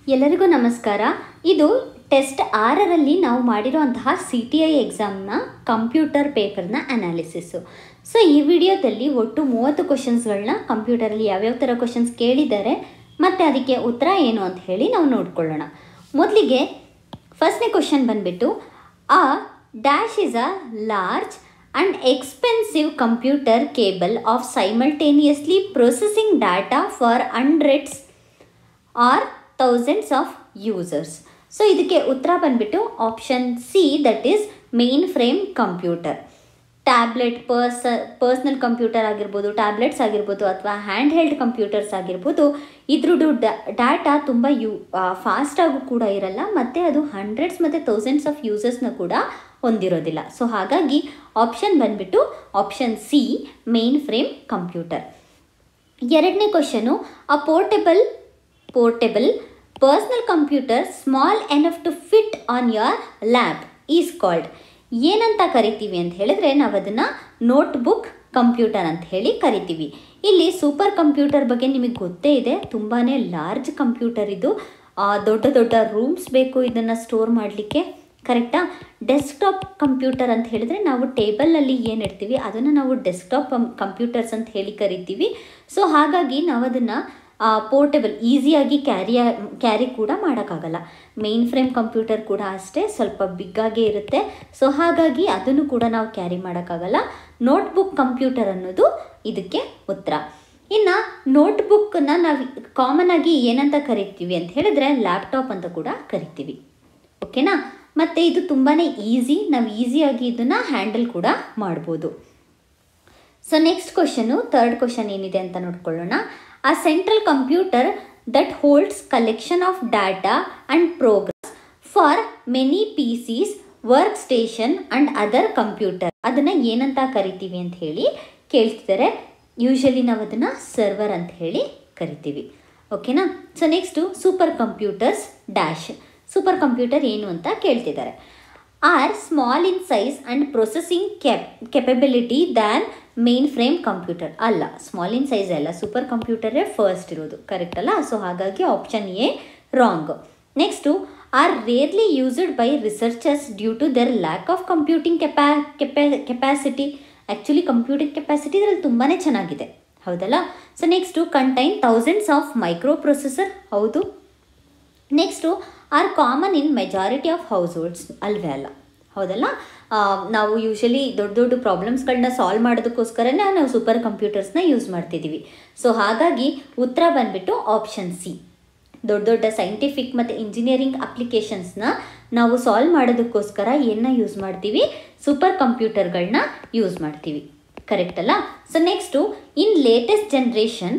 ಎಲ್ಲರಿಗೂ ನಮಸ್ಕಾರ ಇದು ಟೆಸ್ಟ್ ಆರರಲ್ಲಿ ನಾವು ಮಾಡಿರುವಂತಹ ಸಿ ಟಿ ಐ ಎಕ್ಸಾಮ್ನ ಕಂಪ್ಯೂಟರ್ ಪೇಪರ್ನ ಅನಾಲಿಸಿಸ್ಸು ಸೊ ಈ ವಿಡಿಯೋದಲ್ಲಿ ಒಟ್ಟು ಮೂವತ್ತು ಕ್ವಶನ್ಸ್ಗಳನ್ನ ಕಂಪ್ಯೂಟರಲ್ಲಿ ಯಾವ್ಯಾವ ಥರ ಕ್ವಶನ್ಸ್ ಕೇಳಿದ್ದಾರೆ ಮತ್ತು ಅದಕ್ಕೆ ಉತ್ತರ ಏನು ಅಂತ ಹೇಳಿ ನಾವು ನೋಡ್ಕೊಳ್ಳೋಣ ಮೊದಲಿಗೆ ಫಸ್ಟ್ನೇ ಕ್ವಶನ್ ಬಂದ್ಬಿಟ್ಟು ಆ dash is a large and expensive computer capable of simultaneously processing data for hundreds or thousands of users so ಇದಕ್ಕೆ ಉತ್ತರ ಬಂದ್ಬಿಟ್ಟು option C that is mainframe computer tablet ಪರ್ಸ್ ಪರ್ಸ್ನಲ್ ಕಂಪ್ಯೂಟರ್ ಆಗಿರ್ಬೋದು ಟ್ಯಾಬ್ಲೆಟ್ಸ್ ಆಗಿರ್ಬೋದು ಅಥವಾ hand held computers ಆಗಿರ್ಬೋದು ಇದ್ರದ್ದು data ತುಂಬ ಯು ಫಾಸ್ಟಾಗೂ ಕೂಡ ಇರಲ್ಲ ಮತ್ತು ಅದು ಹಂಡ್ರೆಡ್ಸ್ ಮತ್ತು ತೌಸಂಡ್ಸ್ ಆಫ್ ಯೂಸರ್ಸ್ನ ಕೂಡ ಹೊಂದಿರೋದಿಲ್ಲ ಸೊ ಹಾಗಾಗಿ ಆಪ್ಷನ್ ಬಂದ್ಬಿಟ್ಟು option C mainframe computer ಎರಡನೇ question a portable portable personal computer small enough to fit on your lap is called ಏನಂತ ಕರಿತೀವಿ ಅಂತ ಹೇಳಿದ್ರೆ ನಾವು ಅದನ್ನು ನೋಟ್ಬುಕ್ ಕಂಪ್ಯೂಟರ್ ಅಂತ ಹೇಳಿ ಕರಿತೀವಿ ಇಲ್ಲಿ ಸೂಪರ್ ಕಂಪ್ಯೂಟರ್ ಬಗ್ಗೆ ನಿಮಗೆ ಗೊತ್ತೇ ಇದೆ ತುಂಬಾ ಲಾರ್ಜ್ ಕಂಪ್ಯೂಟರ್ ಇದು ಆ, ದೊಡ್ಡ ದೊಡ್ಡ ರೂಮ್ಸ್ ಬೇಕು ಇದನ್ನು ಸ್ಟೋರ್ ಮಾಡಲಿಕ್ಕೆ ಕರೆಕ್ಟಾ ಡೆಸ್ಕ್ಟಾಪ್ ಕಂಪ್ಯೂಟರ್ ಅಂತ ಹೇಳಿದ್ರೆ ನಾವು ಟೇಬಲಲ್ಲಿ ಏನು ಇಡ್ತೀವಿ ಅದನ್ನು ನಾವು ಡೆಸ್ಕ್ಟಾಪ್ ಕಂಪ್ಯೂಟರ್ಸ್ ಅಂತ ಹೇಳಿ ಕರಿತೀವಿ ಸೊ ಹಾಗಾಗಿ ನಾವು ಅದನ್ನು ಪೋರ್ಟೇಬಲ್ ಈಸಿಯಾಗಿ ಕ್ಯಾರಿಯ ಕ್ಯಾರಿ ಕೂಡ ಮಾಡೋಕ್ಕಾಗಲ್ಲ ಮೇನ್ ಫ್ರೇಮ್ ಕಂಪ್ಯೂಟರ್ ಕೂಡ ಅಷ್ಟೇ ಸ್ವಲ್ಪ ಬಿಗ್ಗಾಗೇ ಇರುತ್ತೆ ಸೊ ಹಾಗಾಗಿ ಅದನ್ನು ಕೂಡ ನಾವು ಕ್ಯಾರಿ ಮಾಡೋಕ್ಕಾಗಲ್ಲ ನೋಟ್ಬುಕ್ ಕಂಪ್ಯೂಟರ್ ಅನ್ನೋದು ಇದಕ್ಕೆ ಉತ್ತರ ಇನ್ನು ನೋಟ್ಬುಕ್ಕನ್ನ ನಾವು ಕಾಮನ್ ಆಗಿ ಏನಂತ ಕರಿತೀವಿ ಅಂತ ಹೇಳಿದ್ರೆ ಲ್ಯಾಪ್ಟಾಪ್ ಅಂತ ಕೂಡ ಕರಿತೀವಿ ಓಕೆನಾ ಮತ್ತು ಇದು ತುಂಬಾ ಈಸಿ ನಾವು ಈಸಿಯಾಗಿ ಇದನ್ನು ಹ್ಯಾಂಡಲ್ ಕೂಡ ಮಾಡ್ಬೋದು so next question third question ಏನಿದೆ ಅಂತ ನೋಡ್ಕೊಳ್ಳೋಣ a central computer that holds collection of data and programs for many P Cs workstation and other computer ಅದನ್ನು ಏನಂತ ಕರಿತೀವಿ ಅಂತ ಹೇಳಿ ಕೇಳ್ತಿದ್ದಾರೆ ಯೂಶಲಿ ನಾವು ಅದನ್ನು ಸರ್ವರ್ ಅಂತ ಹೇಳಿ ಕರಿತೀವಿ ಓಕೆನಾ so next super computers dash super computer ಏನು ಅಂತ ಕೇಳ್ತಿದ್ದಾರೆ are small in size and processing ಕೆಪ್ capability than mainframe computer ಅಲ್ಲ ಸ್ಮಾಲ್ ಇನ್ ಸೈಜ್ ಅಲ್ಲ ಸೂಪರ್ ಕಂಪ್ಯೂಟರೇ ಫಸ್ಟ್ ಇರೋದು ಕರೆಕ್ಟ್ ಅಲ್ಲ ಸೊ ಹಾಗಾಗಿ option A wrong next are rarely used by researchers due to their lack of computing ಕೆಪಾ ಕೆಪಾ capacity actually computing capacity ಇದರಲ್ಲಿ ತುಂಬಾ ಚೆನ್ನಾಗಿದೆ ಹೌದಲ್ಲ so next contain thousands of micro processor ಹೌದು next are common in majority of households ಅಲ್ವೇ ಅಲ್ಲ ಹೌದಲ್ಲ ಆ, ನಾವು ಯೂಶಲಿ ದೊಡ್ಡ ದೊಡ್ಡ ಪ್ರಾಬ್ಲಮ್ಸ್ಗಳನ್ನ ಸಾಲ್ವ್ ಮಾಡೋದಕ್ಕೋಸ್ಕರನೇ ನಾವು ಸೂಪರ್ ಕಂಪ್ಯೂಟರ್ಸ್ನ ಯೂಸ್ ಮಾಡ್ತಿದ್ದೀವಿ ಸೊ ಹಾಗಾಗಿ ಉತ್ತರ ಬಂದ್ಬಿಟ್ಟು ಆಪ್ಷನ್ ಸಿ ದೊಡ್ಡ ದೊಡ್ಡ ಸೈಂಟಿಫಿಕ್ ಮತ್ತು ಇಂಜಿನಿಯರಿಂಗ್ ಅಪ್ಲಿಕೇಶನ್ಸ್ನ ನಾವು ಸಾಲ್ವ್ ಮಾಡೋದಕ್ಕೋಸ್ಕರ ಏನನ್ನ ಯೂಸ್ ಮಾಡ್ತೀವಿ ಸೂಪರ್ ಕಂಪ್ಯೂಟರ್ಗಳನ್ನ ಯೂಸ್ ಮಾಡ್ತೀವಿ ಕರೆಕ್ಟ್ ಅಲ್ಲ so next in latest generation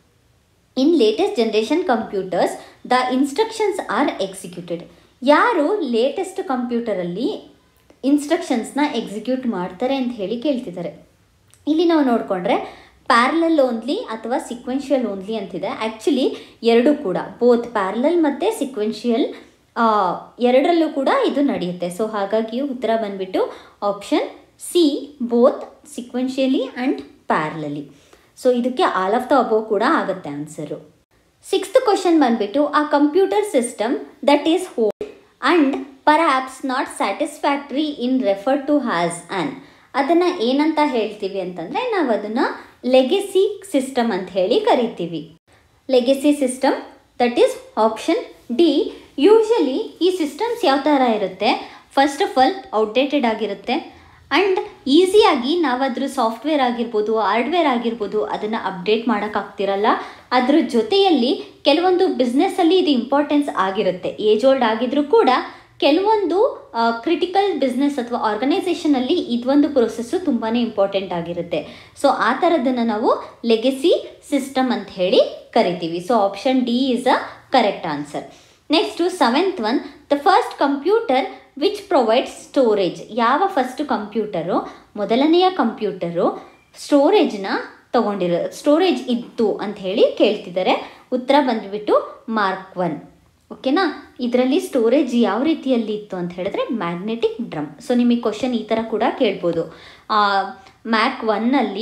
in latest generation computers the instructions are executed ಯಾರು ಲೇಟೆಸ್ಟ್ ಕಂಪ್ಯೂಟರಲ್ಲಿ ಇನ್ಸ್ಟ್ರಕ್ಷನ್ಸ್ನ ಎಕ್ಸಿಕ್ಯೂಟ್ ಮಾಡ್ತಾರೆ ಅಂತ ಹೇಳಿ ಕೇಳ್ತಿದ್ದಾರೆ ಇಲ್ಲಿ ನಾವು ನೋಡಿಕೊಂಡ್ರೆ ಪ್ಯಾರಲಲ್ ಓನ್ಲಿ ಅಥವಾ ಸಿಕ್ವೆನ್ಷಿಯಲ್ ಓನ್ಲಿ ಅಂತಿದೆ ಆ್ಯಕ್ಚುಲಿ ಎರಡು ಕೂಡ ಬೋತ್ ಪ್ಯಾರಲಲ್ ಮತ್ತು ಸಿಕ್ವೆನ್ಷಿಯಲ್ ಎರಡರಲ್ಲೂ ಕೂಡ ಇದು ನಡೆಯುತ್ತೆ ಸೊ ಹಾಗಾಗಿ ಉತ್ತರ ಬಂದ್ಬಿಟ್ಟು option C both sequentially and parallelly so ಇದಕ್ಕೆ ಆಲ್ ಆಫ್ ದ ಅಬೋ ಕೂಡ ಆಗುತ್ತೆ ಆನ್ಸರು ಸಿಕ್ಸ್ತ್ ಕ್ವಶನ್ ಬಂದ್ಬಿಟ್ಟು ಆ computer system that is hold and perhaps not satisfactory in refer to has an ಅದನ್ನು ಏನಂತ ಹೇಳ್ತೀವಿ ಅಂತಂದರೆ ನಾವು ಅದನ್ನು ಲೆಗೆಸಿ ಸಿಸ್ಟಮ್ ಅಂತ ಹೇಳಿ ಕರಿತೀವಿ legacy system that is option D usually ಈ ಸಿಸ್ಟಮ್ಸ್ ಯಾವ ಥರ ಇರುತ್ತೆ ಫಸ್ಟ್ ಆಫ್ ಆಲ್ ಔಟ್ಡೇಟೆಡ್ ಆಗಿರುತ್ತೆ ಆ್ಯಂಡ್ ಈಸಿಯಾಗಿ ನಾವು ಅದ್ರ ಸಾಫ್ಟ್ವೇರ್ ಆಗಿರ್ಬೋದು ಹಾರ್ಡ್ವೇರ್ ಆಗಿರ್ಬೋದು ಅದನ್ನು ಅಪ್ಡೇಟ್ ಮಾಡೋಕ್ಕಾಗ್ತಿರಲ್ಲ ಅದ್ರ ಜೊತೆಯಲ್ಲಿ ಕೆಲವೊಂದು ಬಿಸ್ನೆಸ್ಸಲ್ಲಿ ಇದು ಇಂಪಾರ್ಟೆನ್ಸ್ ಆಗಿರುತ್ತೆ ಏಜ್ ಓಲ್ಡ್ ಆಗಿದ್ರೂ ಕೂಡ ಕೆಲವೊಂದು ಕ್ರಿಟಿಕಲ್ ಬಿಸ್ನೆಸ್ ಅಥವಾ ಆರ್ಗನೈಸೇಷನಲ್ಲಿ ಇದೊಂದು ಪ್ರೊಸೆಸ್ಸು ತುಂಬಾ ಇಂಪಾರ್ಟೆಂಟ್ ಆಗಿರುತ್ತೆ ಸೊ ಆ ಥರದ್ದನ್ನು ನಾವು ಲೆಗೆಸಿ ಸಿಸ್ಟಮ್ ಅಂತ ಹೇಳಿ ಕರಿತೀವಿ so option D is a correct answer next seventh one the first computer which provides storage ಯಾವ ಫಸ್ಟ್ ಕಂಪ್ಯೂಟರು ಮೊದಲನೆಯ ಕಂಪ್ಯೂಟರು ಸ್ಟೋರೇಜ್ನ ತಗೊಂಡಿರೋ ಸ್ಟೋರೇಜ್ ಇತ್ತು ಅಂತ ಹೇಳಿ ಕೇಳ್ತಿದ್ದಾರೆ ಉತ್ತರ ಬಂದುಬಿಟ್ಟು ಮಾರ್ಕ್ ಒನ್ ಓಕೆನಾ ಇದರಲ್ಲಿ ಸ್ಟೋರೇಜ್ ಯಾವ ರೀತಿಯಲ್ಲಿ ಇತ್ತು ಅಂತ ಹೇಳಿದ್ರೆ ಮ್ಯಾಗ್ನೆಟಿಕ್ ಡ್ರಮ್ ಸೊ ನಿಮಗೆ ಕ್ವಶನ್ ಈ ಥರ ಕೂಡ ಕೇಳ್ಬೋದು ಮ್ಯಾಕ್ ಒನ್ನಲ್ಲಿ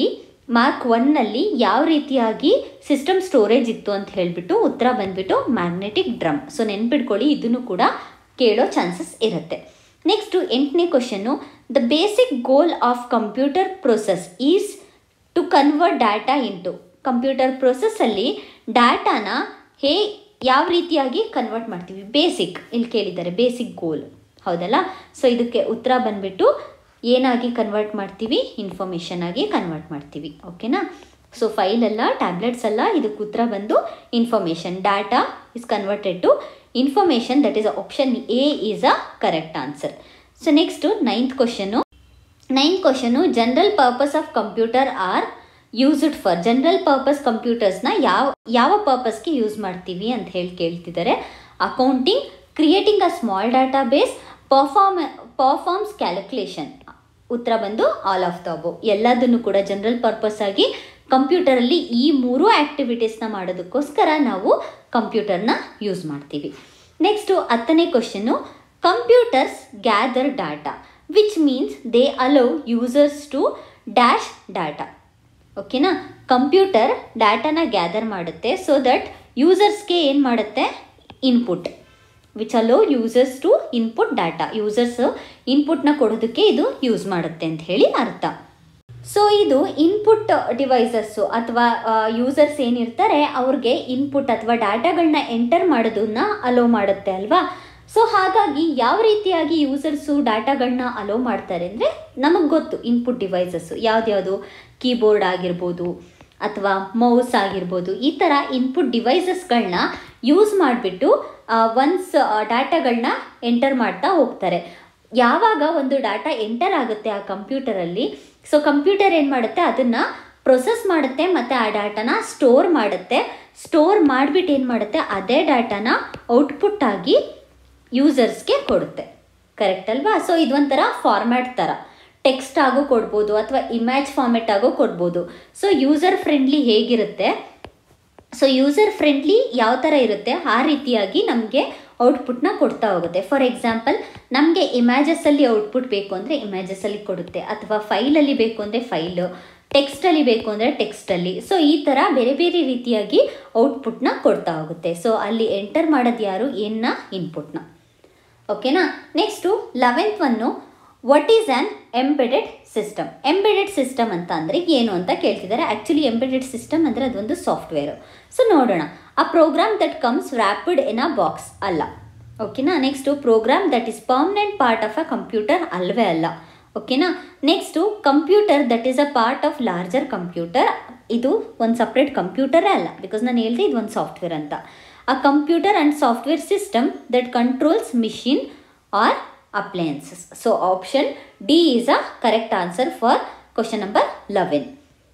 ಮಾರ್ಕ್ ಒನ್ನಲ್ಲಿ ಯಾವ ರೀತಿಯಾಗಿ ಸಿಸ್ಟಮ್ ಸ್ಟೋರೇಜ್ ಇತ್ತು ಅಂತ ಹೇಳಿಬಿಟ್ಟು ಉತ್ತರ ಬಂದ್ಬಿಟ್ಟು ಮ್ಯಾಗ್ನೆಟಿಕ್ ಡ್ರಮ್ ಸೊ ನೆನ್ಪಿಟ್ಕೊಳ್ಳಿ ಇದನ್ನು ಕೂಡ ಕೇಳೋ ಚಾನ್ಸಸ್ ಇರುತ್ತೆ ನೆಕ್ಸ್ಟು ಎಂಟನೇ ಕ್ವಶನ್ನು the basic goal of computer process is to convert data into computer ಪ್ರೊಸೆಸ್ಸಲ್ಲಿ ಡಾಟಾನ ಹೇ ಯಾವ ರೀತಿಯಾಗಿ ಕನ್ವರ್ಟ್ ಮಾಡ್ತೀವಿ ಬೇಸಿಕ್ ಇಲ್ಲಿ ಕೇಳಿದ್ದಾರೆ ಬೇಸಿಕ್ ಗೋಲ್ ಹೌದಲ್ಲ ಸೊ ಇದಕ್ಕೆ ಉತ್ತರ ಬಂದ್ಬಿಟ್ಟು ಏನಾಗಿ ಕನ್ವರ್ಟ್ ಮಾಡ್ತೀವಿ ಇನ್ಫಾರ್ಮೇಷನ್ ಆಗಿ ಕನ್ವರ್ಟ್ ಮಾಡ್ತೀವಿ ಓಕೆನಾ ಸೊ ಫೈಲ್ ಅಲ್ಲ ಟ್ಯಾಬ್ಲೆಟ್ಸ್ ಅಲ್ಲ ಇದಕ್ಕೆ ಉತ್ತರ ಬಂದು information data is converted to information that is option A is a correct answer so next ninth question ninth question general purpose of computer are used for general purpose ಕಂಪ್ಯೂಟರ್ಸ್ನ ಯಾವ ಯಾವ ಪರ್ಪಸ್ಗೆ use ಮಾಡ್ತೀವಿ ಅಂತ ಹೇಳಿ ಕೇಳ್ತಿದ್ದಾರೆ accounting creating a small database perform performs calculation ಉತ್ತರ ಬಂದು ಆಲ್ ಆಫ್ ದ ಅಬೋ ಎಲ್ಲದನ್ನು ಕೂಡ ಜನರಲ್ ಪರ್ಪಸ್ ಆಗಿ ಕಂಪ್ಯೂಟರಲ್ಲಿ ಈ ಮೂರು ಆ್ಯಕ್ಟಿವಿಟೀಸ್ನ ಮಾಡೋದಕ್ಕೋಸ್ಕರ ನಾವು ಕಂಪ್ಯೂಟರ್ನ ಯೂಸ್ ಮಾಡ್ತೀವಿ ನೆಕ್ಸ್ಟು ಹತ್ತನೇ ಕ್ವಶನ್ನು computers gather data which means they allow users to dash data ಓಕೆನಾ ಕಂಪ್ಯೂಟರ್ ಡಾಟಾನ ಗ್ಯಾದರ್ ಮಾಡುತ್ತೆ ಸೊ ದಟ್ ಯೂಸರ್ಸ್ಗೆ ಏನು ಮಾಡುತ್ತೆ input which allow users to input data users ಇನ್ಪುಟ್ನ ಕೊಡೋದಕ್ಕೆ ಇದು ಯೂಸ್ ಮಾಡುತ್ತೆ ಅಂತ ಹೇಳಿ ಅರ್ಥ ಸೊ ಇದು ಇನ್ಪುಟ್ ಡಿವೈಸಸ್ಸು ಅಥವಾ ಯೂಸರ್ಸ್ ಏನಿರ್ತಾರೆ ಅವ್ರಿಗೆ ಇನ್ಪುಟ್ ಅಥವಾ ಡಾಟಾಗಳನ್ನ ಎಂಟರ್ ಮಾಡೋದನ್ನ ಅಲೋ ಮಾಡುತ್ತೆ ಅಲ್ವಾ ಸೊ ಹಾಗಾಗಿ ಯಾವ ರೀತಿಯಾಗಿ ಯೂಸರ್ಸು ಡಾಟಾಗಳನ್ನ ಅಲೋ ಮಾಡ್ತಾರೆ ಅಂದರೆ ನಮಗೆ ಗೊತ್ತು ಇನ್ಪುಟ್ ಡಿವೈಸಸ್ಸು ಯಾವ್ದ್ಯಾವುದು ಕೀಬೋರ್ಡ್ ಆಗಿರ್ಬೋದು ಅಥವಾ ಮೌಸ್ ಆಗಿರ್ಬೋದು ಈ ಥರ ಇನ್ಪುಟ್ ಡಿವೈಸಸ್ಗಳನ್ನ ಯೂಸ್ ಮಾಡಿಬಿಟ್ಟು ಒನ್ಸ್ ಡಾಟಾಗಳನ್ನ ಎಂಟರ್ ಮಾಡ್ತಾ ಹೋಗ್ತಾರೆ ಯಾವಾಗ ಒಂದು ಡಾಟಾ ಎಂಟರ್ ಆಗುತ್ತೆ ಆ ಕಂಪ್ಯೂಟರಲ್ಲಿ ಸೊ ಕಂಪ್ಯೂಟರ್ ಏನು ಮಾಡುತ್ತೆ ಅದನ್ನು ಪ್ರೊಸೆಸ್ ಮಾಡುತ್ತೆ ಮತ್ತು ಆ ಡಾಟಾನ ಸ್ಟೋರ್ ಮಾಡುತ್ತೆ ಸ್ಟೋರ್ ಮಾಡಿಬಿಟ್ಟು ಏನು ಮಾಡುತ್ತೆ ಅದೇ ಡಾಟಾನ ಔಟ್ಪುಟ್ ಆಗಿ ಯೂಸರ್ಸ್ಗೆ ಕೊಡುತ್ತೆ ಕರೆಕ್ಟ್ ಅಲ್ವಾ ಸೊ ಇದೊಂಥರ ಫಾರ್ಮ್ಯಾಟ್ ಥರ ಟೆಕ್ಸ್ಟ್ ಆಗೋ ಕೊಡ್ಬೋದು ಅಥವಾ ಇಮೇಜ್ ಫಾರ್ಮೆಟ್ ಆಗೋ ಕೊಡ್ಬೋದು ಸೊ ಯೂಸರ್ ಫ್ರೆಂಡ್ಲಿ ಹೇಗಿರುತ್ತೆ ಸೊ ಯೂಸರ್ ಫ್ರೆಂಡ್ಲಿ ಯಾವ ಥರ ಇರುತ್ತೆ ಆ ರೀತಿಯಾಗಿ ನಮಗೆ ಔಟ್ಪುಟ್ನ ಕೊಡ್ತಾ ಹೋಗುತ್ತೆ ಫಾರ್ ಎಕ್ಸಾಂಪಲ್ ನಮಗೆ ಇಮ್ಯಾಜಸಲ್ಲಿ ಔಟ್ಪುಟ್ ಬೇಕು ಅಂದರೆ ಇಮ್ಯಾಜಸಲ್ಲಿ ಕೊಡುತ್ತೆ ಅಥವಾ ಫೈಲಲ್ಲಿ ಬೇಕು ಅಂದರೆ ಫೈಲು ಟೆಕ್ಸ್ಟಲ್ಲಿ ಬೇಕು ಅಂದರೆ ಟೆಕ್ಸ್ಟಲ್ಲಿ ಸೊ ಈ ಥರ ಬೇರೆ ಬೇರೆ ರೀತಿಯಾಗಿ ಔಟ್ಪುಟ್ನ ಕೊಡ್ತಾ ಹೋಗುತ್ತೆ ಸೊ ಅಲ್ಲಿ ಎಂಟರ್ ಮಾಡೋದು ಯಾರು ಏನ ಇನ್ಪುಟ್ನ ಓಕೆನಾ next eleventh one what is an embedded system embedded system ಅಂತ ಅಂದರೆ ಏನು ಅಂತ ಕೇಳ್ತಿದ್ದಾರೆ ಆ್ಯಕ್ಚುಲಿ ಎಂಬೆಡೆಡ್ ಸಿಸ್ಟಮ್ ಅಂದರೆ ಅದೊಂದು ಸಾಫ್ಟ್ವೇರು ಸೊ ನೋಡೋಣ a program that comes rapid in a box ಅಲ್ಲ ಓಕೆನಾ next program that is permanent part of a computer ಅಲ್ವೇ ಅಲ್ಲ ಓಕೆನಾ next computer that is a part of larger computer ಇದು ಒಂದು ಸಪ್ರೇಟ್ ಕಂಪ್ಯೂಟರೇ ಅಲ್ಲ ಬಿಕಾಸ್ ನಾನು ಹೇಳಿದೆ ಇದು ಒಂದು ಸಾಫ್ಟ್ವೇರ್ ಅಂತ a computer and software system that controls machine or appliances so option D is a correct answer for question number eleven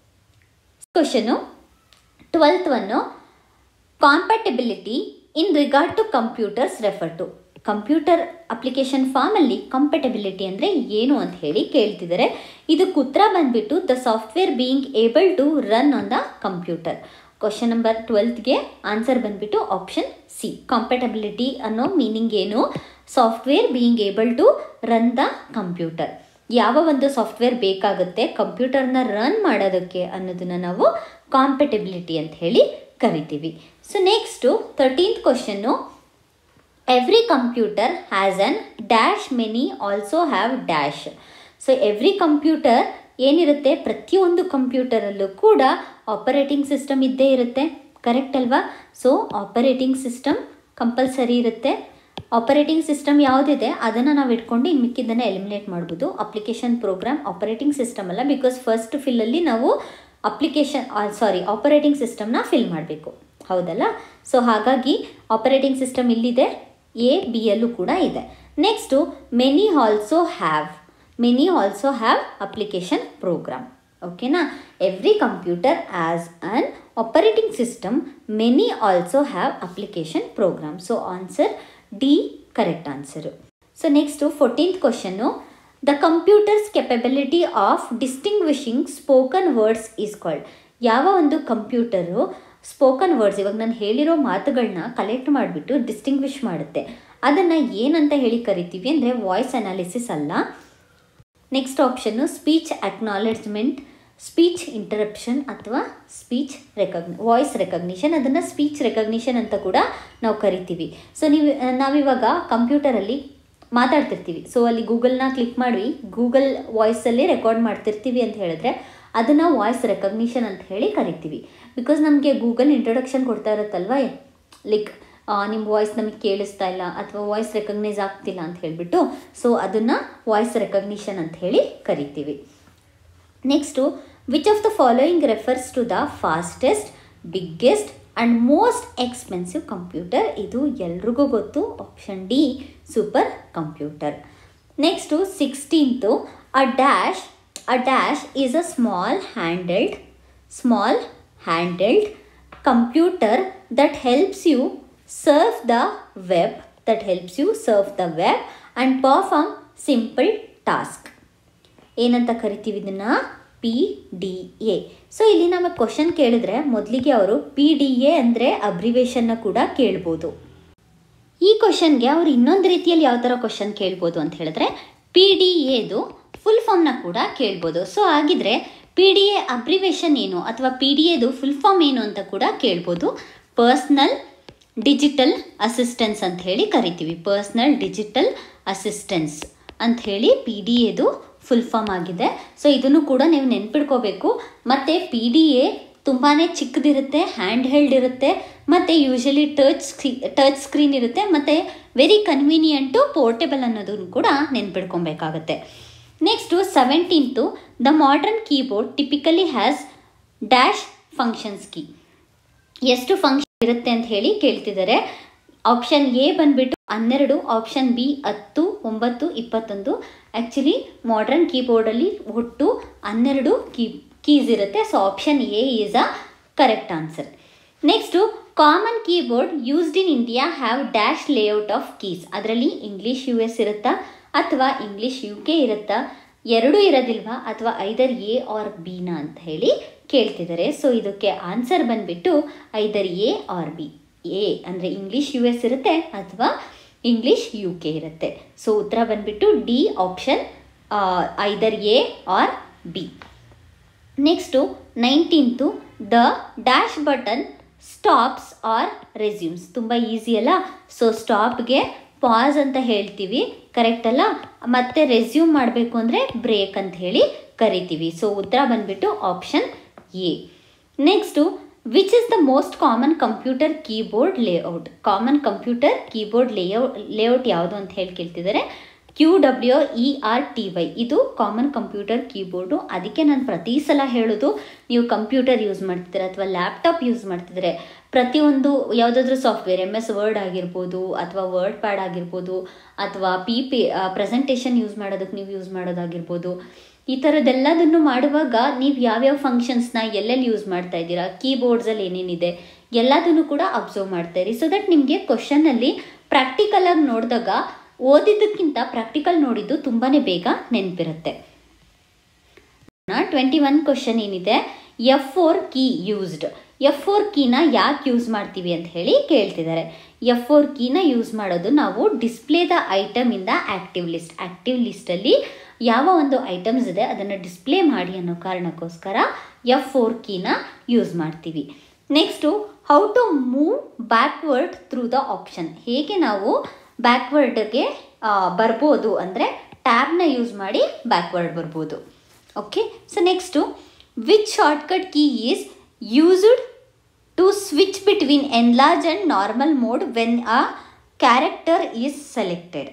question twelfth one compatibility in regard to computers refer to computer application formally compatibility ಅಂದರೆ ಏನು ಅಂತ ಹೇಳಿ ಕೇಳ್ತಿದ್ದಾರೆ ಇದಕ್ಕೆ ಉತ್ತರ ಬಂದುಬಿಟ್ಟು the software being able to run on the computer question number ಟ್ವೆಲ್ತ್ಗೆ answer ಬಂದುಬಿಟ್ಟು ಆಪ್ಷನ್ ಸಿ ಕಾಂಪೆಟಬಿಲಿಟಿ ಅನ್ನೋ ಮೀನಿಂಗ್ ಏನು software being able to run the computer ಯಾವ ಒಂದು ಸಾಫ್ಟ್ವೇರ್ ಬೇಕಾಗುತ್ತೆ ಕಂಪ್ಯೂಟರ್ನ ರನ್ ಮಾಡೋದಕ್ಕೆ ಅನ್ನೋದನ್ನು ನಾವು ಕಾಂಪೆಟಬಿಲಿಟಿ ಅಂತ ಹೇಳಿ ಕರಿತೀವಿ so next thirteenth question every computer has an dash many also have dash so every computer ಏನಿರುತ್ತೆ ಪ್ರತಿಯೊಂದು ಕಂಪ್ಯೂಟರಲ್ಲೂ ಕೂಡ ಆಪರೇಟಿಂಗ್ ಸಿಸ್ಟಮ್ ಇದ್ದೇ ಇರುತ್ತೆ ಕರೆಕ್ಟ್ ಅಲ್ವಾ ಸೊ ಆಪರೇಟಿಂಗ್ ಸಿಸ್ಟಮ್ ಕಂಪಲ್ಸರಿ ಇರುತ್ತೆ ಆಪರೇಟಿಂಗ್ ಸಿಸ್ಟಮ್ ಯಾವುದಿದೆ ಅದನ್ನು ನಾವು ಇಟ್ಕೊಂಡು ಇನ್ನು ಮಿಕ್ಕಿದ್ದನ್ನು ಎಲಿಮಿನೇಟ್ ಮಾಡ್ಬೋದು ಅಪ್ಲಿಕೇಶನ್ ಪ್ರೋಗ್ರಾಮ್ ಆಪರೇಟಿಂಗ್ ಸಿಸ್ಟಮ್ ಅಲ್ಲ ಬಿಕಾಸ್ ಫಸ್ಟ್ ಫಿಲ್ಲಲ್ಲಿ ನಾವು ಅಪ್ಲಿಕೇಶನ್ ಸಾರಿ ಆಪರೇಟಿಂಗ್ ಸಿಸ್ಟಮ್ನ ಫಿಲ್ ಮಾಡಬೇಕು ಹೌದಲ್ಲ ಸೊ ಹಾಗಾಗಿ ಆಪರೇಟಿಂಗ್ ಸಿಸ್ಟಮ್ ಇಲ್ಲಿದೆ ಎ ಬಿ ಯಲ್ಲೂ ಕೂಡ ಇದೆ next many also have many also have application program ಓಕೆನಾ every computer as an operating system many also have application program so answer D correct answer so next fourteenth question the computer's capability of distinguishing spoken words is called ಯಾವ ಒಂದು computer spoken words ಇವಾಗ ನಾನು ಹೇಳಿರೋ ಮಾತುಗಳನ್ನ collect ಮಾಡಿಬಿಟ್ಟು distinguish ಮಾಡುತ್ತೆ ಅದನ್ನು ಏನಂತ ಹೇಳಿ ಕರಿತೀವಿ ಅಂದರೆ ವಾಯ್ಸ್ ಅನಾಲಿಸಿಸ್ ಅಲ್ಲ next option speech acknowledgement speech interruption ಅಥವಾ ಸ್ಪೀಚ್ ರೆಕಗ್ನಿ ವಾಯ್ಸ್ ರೆಕಗ್ನಿಷನ್ ಅದನ್ನು ಸ್ಪೀಚ್ ರೆಕಗ್ನಿಷನ್ ಅಂತ ಕೂಡ ನಾವು ಕರಿತೀವಿ ಸೊ ನೀವು ನಾವಿವಾಗ ಕಂಪ್ಯೂಟರಲ್ಲಿ ಮಾತಾಡ್ತಿರ್ತೀವಿ ಸೊ ಅಲ್ಲಿ ಗೂಗಲ್ನ ಕ್ಲಿಕ್ ಮಾಡಿ ಗೂಗಲ್ ವಾಯ್ಸಲ್ಲಿ ರೆಕಾರ್ಡ್ ಮಾಡ್ತಿರ್ತೀವಿ ಅಂತ ಹೇಳಿದ್ರೆ ಅದನ್ನು ವಾಯ್ಸ್ ರೆಕಗ್ನಿಷನ್ ಅಂತ ಹೇಳಿ ಕರಿತೀವಿ ಬಿಕಾಸ್ ನಮಗೆ ಗೂಗಲ್ ಇಂಟ್ರೊಡಕ್ಷನ್ ಕೊಡ್ತಾ ಇರುತ್ತಲ್ವ ಲೈಕ್ ನಿಮ್ಮ ವಾಯ್ಸ್ ನಮಗೆ ಕೇಳಿಸ್ತಾ ಇಲ್ಲ ಅಥವಾ ವಾಯ್ಸ್ ರೆಕಗ್ನೈಸ್ ಆಗ್ತಿಲ್ಲ ಅಂತ ಹೇಳಿಬಿಟ್ಟು ಸೊ ಅದನ್ನು ವಾಯ್ಸ್ ರೆಕಗ್ನಿಷನ್ ಅಂತ ಹೇಳಿ ಕರಿತೀವಿ next which of the following refers to the fastest biggest and most expensive computer ಇದು ಎಲ್ರಿಗೂ ಗೊತ್ತು option D super computer next sixteenth a dash a dash is a small handheld small handheld computer that helps you surf the web that helps you surf the web and perform simple task ಏನಂತ ಕರಿತೀವಿ ಇದನ್ನು P D A so ಇಲ್ಲಿ ನಮಗೆ question ಕೇಳಿದ್ರೆ ಮೊದಲಿಗೆ ಅವರು P D A ಅಂದರೆ ಅಬ್ರಿವೇಷನ್ನ ಕೂಡ ಕೇಳ್ಬೋದು ಈ ಕ್ವಶನ್ಗೆ ಅವರು ಇನ್ನೊಂದು ರೀತಿಯಲ್ಲಿ ಯಾವ ಥರ ಕ್ವಶನ್ ಕೇಳ್ಬೋದು ಅಂತ ಹೇಳಿದ್ರೆ ಪಿ ಡಿ ಎದು ಫುಲ್ ಫಾರ್ಮ್ನ ಕೂಡ ಕೇಳ್ಬೋದು ಸೊ ಹಾಗಿದ್ರೆ ಪಿ ಡಿ ಎ ಅಬ್ರಿವೇಷನ್ ಏನು ಅಥವಾ ಪಿ ಡಿ ಎದು ಫುಲ್ ಫಾರ್ಮ್ ಏನು ಅಂತ ಕೂಡ ಕೇಳ್ಬೋದು ಪರ್ಸ್ನಲ್ ಡಿಜಿಟಲ್ ಅಸಿಸ್ಟೆನ್ಸ್ ಅಂತ ಹೇಳಿ ಕರಿತೀವಿ ಪರ್ಸ್ನಲ್ ಡಿಜಿಟಲ್ ಅಸಿಸ್ಟೆನ್ಸ್ ಅಂತ ಹೇಳಿ ಪಿ ಡಿ ಎದು ಫುಲ್ ಫಾರ್ಮ್ ಆಗಿದೆ ಸೊ ಇದನ್ನು ಕೂಡ ನೀವು ನೆನ್ಪಿಡ್ಕೋಬೇಕು ಮತ್ತು ಪಿ ಡಿ ಎ ತುಂಬಾ ಚಿಕ್ಕದಿರುತ್ತೆ ಹ್ಯಾಂಡ್ ಹೆಲ್ಡ್ ಇರುತ್ತೆ ಮತ್ತು usually touch screen touch screen ಇರುತ್ತೆ ಮತ್ತು ವೆರಿ ಕನ್ವೀನಿಯಂಟು ಪೋರ್ಟೇಬಲ್ ಅನ್ನೋದನ್ನು ಕೂಡ ನೆನ್ಪಿಡ್ಕೊಬೇಕಾಗತ್ತೆ next seventeenth the modern keyboard typically has dash functions key ಎಷ್ಟು ಫಂಕ್ಷನ್ ಇರುತ್ತೆ ಅಂತ ಹೇಳಿ ಕೇಳ್ತಿದ್ದಾರೆ ಆಪ್ಷನ್ ಎ ಬಂದ್ಬಿಟ್ಟು ಹನ್ನೆರಡು ಆಪ್ಷನ್ ಬಿ ಹತ್ತು ಒಂಬತ್ತು ಇಪ್ಪತ್ತೊಂದು ಆ್ಯಕ್ಚುಲಿ ಮಾಡ್ರನ್ ಕೀಬೋರ್ಡಲ್ಲಿ ಒಟ್ಟು ಹನ್ನೆರಡು ಕೀ ಕೀಸ್ ಇರುತ್ತೆ so option A is a correct answer next common keyboard used in India have dash layout of keys ಅದರಲ್ಲಿ ಇಂಗ್ಲೀಷ್ ಯು ಎಸ್ ಇರುತ್ತಾ ಅಥವಾ ಇಂಗ್ಲೀಷ್ ಯು ಕೆ ಇರುತ್ತಾ ಎರಡೂ ಇರೋದಿಲ್ವಾ ಅಥವಾ ಐದರ್ ಎ ಆರ್ ಬಿನ ಅಂತ ಹೇಳಿ ಕೇಳ್ತಿದ್ದಾರೆ ಸೊ ಇದಕ್ಕೆ ಆನ್ಸರ್ ಬಂದ್ಬಿಟ್ಟು either A or B A ಅಂದರೆ ಇಂಗ್ಲೀಷ್ ಯು ಎಸ್ ಇರುತ್ತೆ ಅಥವಾ ಇಂಗ್ಲೀಷ್ ಯು ಕೆ ಇರುತ್ತೆ ಸೊ ಉತ್ತರ ಬಂದ್ಬಿಟ್ಟು D option either A or B next nineteenth the dash button stops or resumes ತುಂಬ ಈಸಿ ಅಲ್ಲ ಸೊ ಸ್ಟಾಪ್ಗೆ ಪಾಸ್ ಅಂತ ಹೇಳ್ತೀವಿ ಕರೆಕ್ಟ್ ಅಲ್ಲ ಮತ್ತು ರೆಸ್ಯೂಮ್ ಮಾಡಬೇಕು ಅಂದರೆ ಬ್ರೇಕ್ ಅಂತ ಹೇಳಿ ಕರಿತೀವಿ ಸೊ ಉತ್ತರ ಬಂದ್ಬಿಟ್ಟು option A next which is the most common computer keyboard layout common computer keyboard layout layout ಯಾವುದು ಅಂತ ಹೇಳಿ ಕೇಳ್ತಿದ್ದಾರೆ Q W E R T Y ಇದು ಕಾಮನ್ ಕಂಪ್ಯೂಟರ್ ಕೀಬೋರ್ಡು ಅದಕ್ಕೆ ನಾನು ಪ್ರತಿ ಸಲ ಹೇಳೋದು ನೀವು ಕಂಪ್ಯೂಟರ್ ಯೂಸ್ ಮಾಡ್ತಿದ್ರೆ ಅಥವಾ ಲ್ಯಾಪ್ಟಾಪ್ ಯೂಸ್ ಮಾಡ್ತಿದ್ರೆ ಪ್ರತಿಯೊಂದು ಯಾವುದಾದ್ರೂ ಸಾಫ್ಟ್ವೇರ್ ಎಮ್ ಎಸ್ ವರ್ಡ್ ಆಗಿರ್ಬೋದು ಅಥವಾ ವರ್ಡ್ ಪ್ಯಾಡ್ ಆಗಿರ್ಬೋದು ಅಥವಾ ಪಿ ಪಿ ಪ್ರೆಸೆಂಟೇಷನ್ ಯೂಸ್ ಮಾಡೋದಕ್ಕೆ ನೀವು ಯೂಸ್ ಮಾಡೋದಾಗಿರ್ಬೋದು ಈ ಥರದ್ದೆಲ್ಲದನ್ನು ಮಾಡುವಾಗ ನೀವು ಯಾವ್ಯಾವ ಫಂಕ್ಷನ್ಸ್ನ ಎಲ್ಲೆಲ್ಲಿ ಯೂಸ್ ಮಾಡ್ತಾ ಇದ್ದೀರಾ ಕೀಬೋರ್ಡ್ಸಲ್ಲಿ ಏನೇನಿದೆ ಎಲ್ಲದನ್ನು ಕೂಡ ಅಬ್ಸರ್ವ್ ಮಾಡ್ತಾ ಇರಿ ಸೊ ದಟ್ ನಿಮಗೆ ಕ್ವಶನಲ್ಲಿ ಪ್ರಾಕ್ಟಿಕಲಾಗಿ ನೋಡಿದಾಗ ಓದಿದ್ದಕ್ಕಿಂತ ಪ್ರಾಕ್ಟಿಕಲ್ ನೋಡಿದ್ದು ತುಂಬಾ ಬೇಗ ನೆನಪಿರುತ್ತೆ ಟ್ವೆಂಟಿ ಒನ್ ಕ್ವಶನ್ ಏನಿದೆ F four key used F four ಕೀನ ಯಾಕೆ ಯೂಸ್ ಮಾಡ್ತೀವಿ ಅಂತ ಹೇಳಿ ಕೇಳ್ತಿದ್ದಾರೆ ಎಫ್ ಫೋರ್ ಕೀನ ಯೂಸ್ ಮಾಡೋದು ನಾವು ಡಿಸ್ಪ್ಲೇ ದ ಐಟಮ್ ಇಂದ ಆ್ಯಕ್ಟಿವ್ ಲಿಸ್ಟ್ ಆ್ಯಕ್ಟಿವ್ ಲಿಸ್ಟಲ್ಲಿ ಯಾವ ಒಂದು ಐಟಮ್ಸ್ ಇದೆ ಅದನ್ನು ಡಿಸ್ಪ್ಲೇ ಮಾಡಿ ಅನ್ನೋ ಕಾರಣಕ್ಕೋಸ್ಕರ ಎಫ್ ಫೋರ್ ಕೀನ ಯೂಸ್ ಮಾಡ್ತೀವಿ next how to move backward through the option ಹೇಗೆ ನಾವು ಬ್ಯಾಕ್ವರ್ಡ್ಗೆ ಬರ್ಬೋದು ಅಂದರೆ ಟ್ಯಾಬ್ನ ಯೂಸ್ ಮಾಡಿ ಬ್ಯಾಕ್ವರ್ಡ್ ಬರ್ಬೋದು okay so next which shortcut key is used to switch between enlarge and normal mode when a character is selected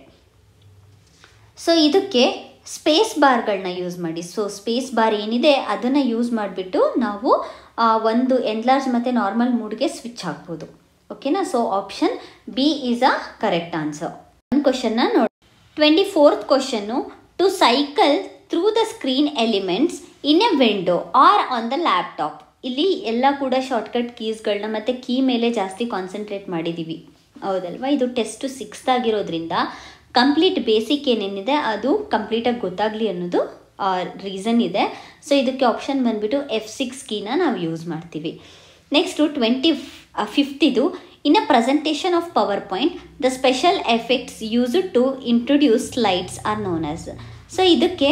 so ಇದಕ್ಕೆ space ಬಾರ್ಗಳನ್ನ ಯೂಸ್ ಮಾಡಿ ಸೊ ಸ್ಪೇಸ್ ಬಾರ್ ಏನಿದೆ ಅದನ್ನು ಯೂಸ್ ಮಾಡಿಬಿಟ್ಟು ನಾವು ಒಂದು ಎನ್ಲಾರ್ಜ್ ಮತ್ತು ನಾರ್ಮಲ್ ಮೂಡ್ಗೆ ಸ್ವಿಚ್ ಆಗ್ಬೋದು ಓಕೆನಾ so option B is a correct answer ಒಂದು ಕ್ವಶನ್ನ ನೋಡಿ twenty fourth question to cycle through the screen elements in a window or on the laptop ಇಲ್ಲಿ ಎಲ್ಲ ಕೂಡ ಶಾರ್ಟ್ಕಟ್ ಕೀಸ್ಗಳನ್ನ ಮತ್ತು ಕೀ ಮೇಲೆ ಜಾಸ್ತಿ ಕಾನ್ಸಂಟ್ರೇಟ್ ಮಾಡಿದ್ದೀವಿ ಹೌದಲ್ವಾ ಇದು ಟೆಸ್ಟು ಸಿಕ್ಸ್ತ್ ಆಗಿರೋದ್ರಿಂದ ಕಂಪ್ಲೀಟ್ ಬೇಸಿಕ್ ಏನೇನಿದೆ ಅದು ಕಂಪ್ಲೀಟಾಗಿ ಗೊತ್ತಾಗಲಿ ಅನ್ನೋದು ರೀಸನ್ ಇದೆ ಸೊ ಇದಕ್ಕೆ ಆಪ್ಷನ್ ಬಂದುಬಿಟ್ಟು ಎಫ್ ಸಿಕ್ಸ್ ಕೀನ ನಾವು ಯೂಸ್ ಮಾಡ್ತೀವಿ ನೆಕ್ಸ್ಟು ಟ್ವೆಂಟಿ ಫಿಫ್ತಿದು in a presentation of PowerPoint the special effects used to introduce slides are known as so ಇದಕ್ಕೆ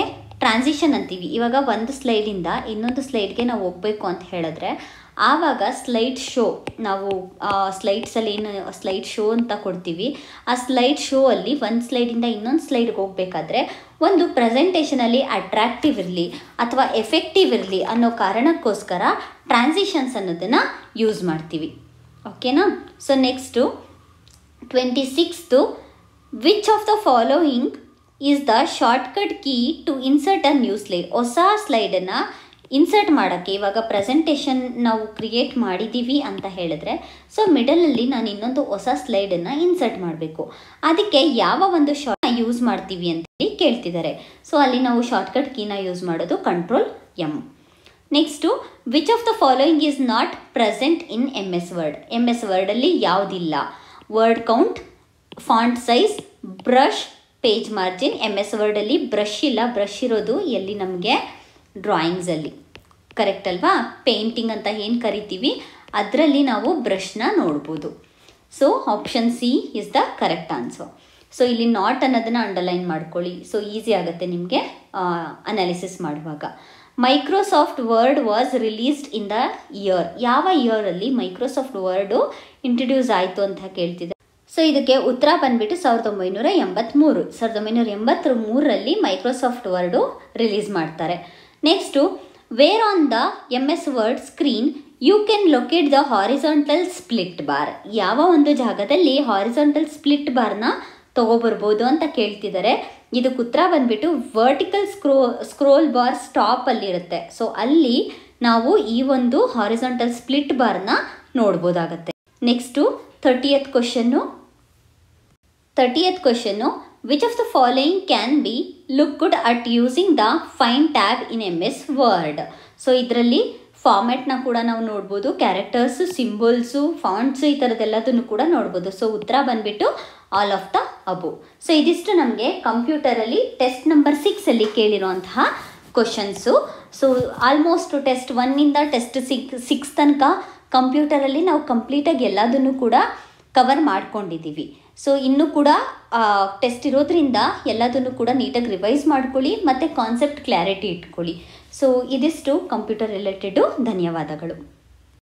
ಟ್ರಾನ್ಸಿಷನ್ ಅಂತೀವಿ ಇವಾಗ ಒಂದು ಸ್ಲೈಡಿಂದ ಇನ್ನೊಂದು ಸ್ಲೈಡ್ಗೆ ನಾವು ಹೋಗಬೇಕು ಅಂತ ಹೇಳಿದ್ರೆ ಆವಾಗ ಸ್ಲೈಡ್ ಶೋ ನಾವು ಸ್ಲೈಡ್ಸಲ್ಲಿ ಏನು ಸ್ಲೈಡ್ ಶೋ ಅಂತ ಕೊಡ್ತೀವಿ ಆ ಸ್ಲೈಡ್ ಶೋ ಅಲ್ಲಿ ಒಂದು ಸ್ಲೈಡಿಂದ ಇನ್ನೊಂದು ಸ್ಲೈಡ್ಗೆ ಹೋಗಬೇಕಾದ್ರೆ ಒಂದು ಪ್ರೆಸೆಂಟೇಷನಲ್ಲಿ ಅಟ್ರಾಕ್ಟಿವ್ ಇರಲಿ ಅಥವಾ ಎಫೆಕ್ಟಿವ್ ಇರಲಿ ಅನ್ನೋ ಕಾರಣಕ್ಕೋಸ್ಕರ ಟ್ರಾನ್ಸಿಷನ್ಸ್ ಅನ್ನೋದನ್ನು ಯೂಸ್ ಮಾಡ್ತೀವಿ ಓಕೆನಾ so next twenty sixth which of the following is the shortcut key to insert a new slide ಹೊಸ ಸ್ಲೈಡನ್ನು ಇನ್ಸರ್ಟ್ ಮಾಡೋಕ್ಕೆ ಇವಾಗ ಪ್ರೆಸೆಂಟೇಷನ್ ನಾವು ಕ್ರಿಯೇಟ್ ಮಾಡಿದ್ದೀವಿ ಅಂತ ಹೇಳಿದ್ರೆ ಸೊ ಮಿಡಲಲ್ಲಿ ನಾನು ಇನ್ನೊಂದು ಹೊಸ ಸ್ಲೈಡನ್ನು ಇನ್ಸರ್ಟ್ ಮಾಡಬೇಕು ಅದಕ್ಕೆ ಯಾವ ಒಂದು ಶಾರ್ಟ್ ಯೂಸ್ ಮಾಡ್ತೀವಿ ಅಂತೇಳಿ ಕೇಳ್ತಿದ್ದಾರೆ ಸೊ ಅಲ್ಲಿ ನಾವು ಶಾರ್ಟ್ಕಟ್ ಕೀನ ಯೂಸ್ ಮಾಡೋದು control M next which of the following is not present in M S Word M S ವರ್ಡಲ್ಲಿ ಯಾವುದಿಲ್ಲ word count font size brush page margin M S ವರ್ಡಲ್ಲಿ ಬ್ರಷ್ ಇಲ್ಲ ಬ್ರಷ್ ಇರೋದು ಎಲ್ಲಿ ನಮಗೆ ಡ್ರಾಯಿಂಗ್ಸಲ್ಲಿ ಕರೆಕ್ಟ್ ಅಲ್ವಾ ಪೇಂಟಿಂಗ್ ಅಂತ ಏನು ಕರಿತೀವಿ ಅದರಲ್ಲಿ ನಾವು ಬ್ರಷ್ನ ನೋಡ್ಬೋದು so option C is the correct answer so ಇಲ್ಲಿ ನಾಟ್ ಅನ್ನೋದನ್ನು ಅಂಡರ್ಲೈನ್ ಮಾಡ್ಕೊಳ್ಳಿ ಸೊ ಈಸಿ ಆಗುತ್ತೆ ನಿಮಗೆ ಅನಾಲಿಸಿಸ್ ಮಾಡುವಾಗ Microsoft Word was released in the year ಯಾವ ಇಯರಲ್ಲಿ ಮೈಕ್ರೋಸಾಫ್ಟ್ ವರ್ಡು ಇಂಟ್ರಡ್ಯೂಸ್ ಆಯಿತು ಅಂತ ಕೇಳ್ತಿದೆ ಸೊ ಇದಕ್ಕೆ ಉತ್ತರ ಬಂದ್ಬಿಟ್ಟು ಸಾವಿರದ ಒಂಬೈನೂರ ಎಂಬತ್ತ್ಮೂರು ಸಾವಿರದ ಒಂಬೈನೂರ ಎಂಬತ್ತರ ಮೂರರಲ್ಲಿ ಮೈಕ್ರೋಸಾಫ್ಟ್ ವರ್ಡು ರಿಲೀಸ್ ಮಾಡ್ತಾರೆ next where on the M S Word screen you can locate the horizontal split bar ಯಾವ ಒಂದು ಜಾಗದಲ್ಲಿ ಹಾರಿಸಾಂಟಲ್ ಸ್ಪ್ಲಿಟ್ ಬಾರ್ನ ತೊಗೊಬರ್ಬೋದು ಅಂತ ಕೇಳ್ತಿದ್ದಾರೆ ಇದಕ್ಕೆ ಉತ್ತರ ಬಂದ್ಬಿಟ್ಟು ವರ್ಟಿಕಲ್ ಸ್ಕ್ರೋ ಸ್ಕ್ರೋಲ್ ಬಾರ್ ಸ್ಟಾಪಲ್ಲಿ ಇರುತ್ತೆ ಸೊ ಅಲ್ಲಿ ನಾವು ಈ ಒಂದು ಹಾರಿಸಾಂಟಲ್ ಸ್ಪ್ಲಿಟ್ ಬಾರ್ನ ನೋಡ್ಬೋದಾಗತ್ತೆ next thirtieth question thirtieth question which of the following can be look good at using the fine tab in M S Word so ಇದರಲ್ಲಿ ಫಾರ್ಮೆಟ್ನ ಕೂಡ ನಾವು ನೋಡ್ಬೋದು ಕ್ಯಾರೆಕ್ಟರ್ಸು ಸಿಂಬಲ್ಸು ಫಾಂಟ್ಸು ಈ ಥರದ್ದೆಲ್ಲದನ್ನು ಕೂಡ ನೋಡ್ಬೋದು ಸೊ ಉತ್ತರ ಬಂದ್ಬಿಟ್ಟು all of the above so ಇದಿಷ್ಟು ನಮಗೆ ಕಂಪ್ಯೂಟರಲ್ಲಿ ಟೆಸ್ಟ್ ನಂಬರ್ ಸಿಕ್ಸಲ್ಲಿ ಕೇಳಿರುವಂತಹ ಕ್ವಶನ್ಸು ಸೊ ಆಲ್ಮೋಸ್ಟ್ ಟೆಸ್ಟ್ ಒನ್ನಿಂದ ಟೆಸ್ಟ್ ಸಿಕ್ ಸಿಕ್ಸ್ ತನಕ ಕಂಪ್ಯೂಟರಲ್ಲಿ ನಾವು ಕಂಪ್ಲೀಟಾಗಿ ಎಲ್ಲದನ್ನು ಕೂಡ ಕವರ್ ಮಾಡ್ಕೊಂಡಿದ್ದೀವಿ ಸೊ ಇನ್ನೂ ಕೂಡ ಟೆಸ್ಟ್ ಇರೋದ್ರಿಂದ ಎಲ್ಲದನ್ನು ಕೂಡ ನೀಟಾಗಿ ರಿವೈಸ್ ಮಾಡ್ಕೊಳ್ಳಿ ಮತ್ತು ಕಾನ್ಸೆಪ್ಟ್ ಕ್ಲಾರಿಟಿ ಇಟ್ಕೊಳ್ಳಿ ಸೊ ಇದಿಷ್ಟು ಕಂಪ್ಯೂಟರ್ ರಿಲೇಟೆಡು ಧನ್ಯವಾದಗಳು